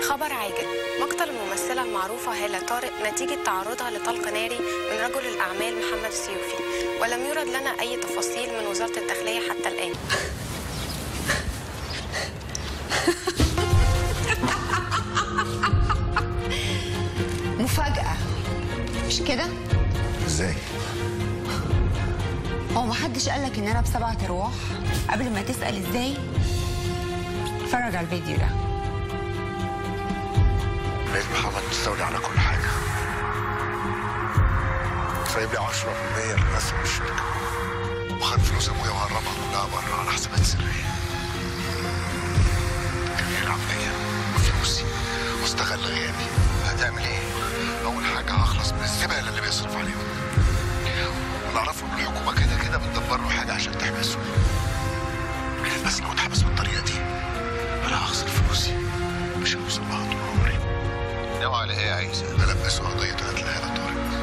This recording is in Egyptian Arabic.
خبر عاجل مقتل الممثلة المعروفة هالة طارق نتيجة تعرضها لطلق ناري من رجل الأعمال محمد السيوفي ولم يرد لنا أي تفاصيل من وزارة الداخلية حتى الآن مفاجأة مش كده؟ ازاي؟ هو محدش قالك إن أنا بسبعة أرواح قبل ما تسأل إزاي؟ اتفرج على الفيديو ده لقيت محمد مستولي على كل حاجة سايب لي 10% من رسم الشركة وخد فلوس ابويا وهربها كلها بره على حسابات سرية كان يلعب بيا وفلوسي واستغل غيابي هتعمل ايه؟ أول حاجة هخلص من الزبالة اللي بيصرف عليهم واللي أعرفه إن الحكومة كده كده بتدبر له حاجة عشان تحبسه بس لو اتحبس بالطريقة دي أنا هخسر فلوسي مش هوصل لها طول عمري ناوي على ايه يا عيسى؟ ألبسه قضية قتل هالة طارق